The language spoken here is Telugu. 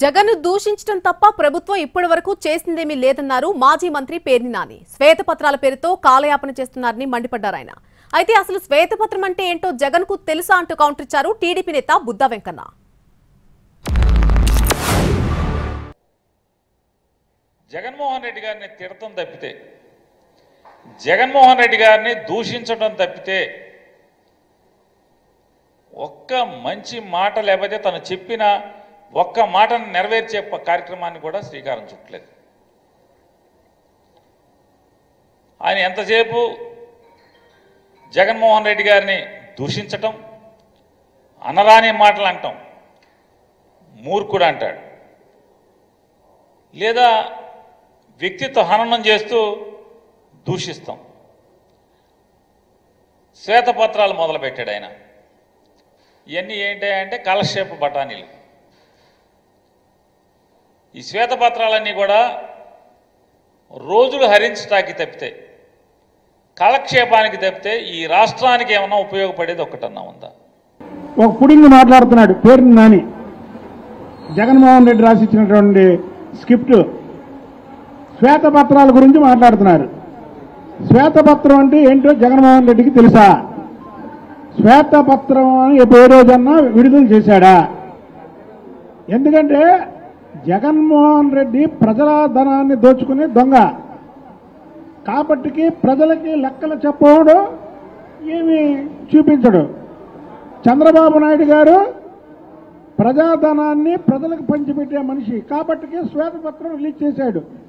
జగన్ దూషించడం తప్ప ప్రభుత్వం ఇప్పటి వరకు చేసిందేమీ లేదన్నారు మాజీ మంత్రి పేర్ని నాని శ్వేతపత్రాల పేరుతో కాలయాపన చేస్తున్నారని మండిపడ్డారు ఆయన అయితే అసలు శ్వేతపత్రం అంటే ఏంటో జగన్ కు తెలుసా అంటూ కౌంటర్ ఇచ్చారు టీడీపీ నేత బుద్దా వెంకన్న జగన్మోహన్ రెడ్డి గారిని తిడతం తప్పితే జగన్మోహన్ రెడ్డి గారిని దూషించడం తప్పితే ఒక్క మంచి మాట లేకపోతే తను చెప్పిన ఒక్క మాటను నెరవేర్చే ప- కార్యక్రమాన్ని కూడా శ్రీకారం చుట్టలేదు ఆయన ఎంతసేపు జగన్మోహన్ రెడ్డి గారిని దూషించటం అనరాని మాటలు అంటాం మూర్ఖుడు అంటాడు లేదా వ్యక్తిత్వ హననం చేస్తూ దూషిస్తాం శ్వేతపత్రాలు మొదలుపెట్టాడు ఆయన ఇవన్నీ ఏంటి అంటే కాలక్షేప బఠానీలు ఈ శ్వేతపత్రాలన్నీ కూడా రోజులు హరించటానికి తప్పితే కాలక్షేపానికి తప్పితే ఈ రాష్ట్రానికి ఏమైనా ఉపయోగపడేది ఒక్కటన్నా ఉందా ఒక పుడింగ్ మాట్లాడుతున్నాడు పేరు నాని జగన్మోహన్ రెడ్డి రాసిచ్చినటువంటి స్క్రిప్ట్ శ్వేతపత్రాల గురించి మాట్లాడుతున్నారు శ్వేతపత్రం అంటే ఏంటో జగన్మోహన్ రెడ్డికి తెలుసా శ్వేతపత్రం అని ఏ రోజన్నా విడుదల చేశాడా ఎందుకంటే జగన్మోహన్ రెడ్డి ప్రజల ధనాన్ని దోచుకునే దొంగ కాబట్టికి ప్రజలకి లెక్కలు చెప్పడం ఏమి చూపించడు చంద్రబాబు నాయుడు గారు ప్రజాధనాన్ని ప్రజలకు పంచిపెట్టే మనిషి కాబట్టికి శ్వేతపత్రం రిలీజ్ చేశాడు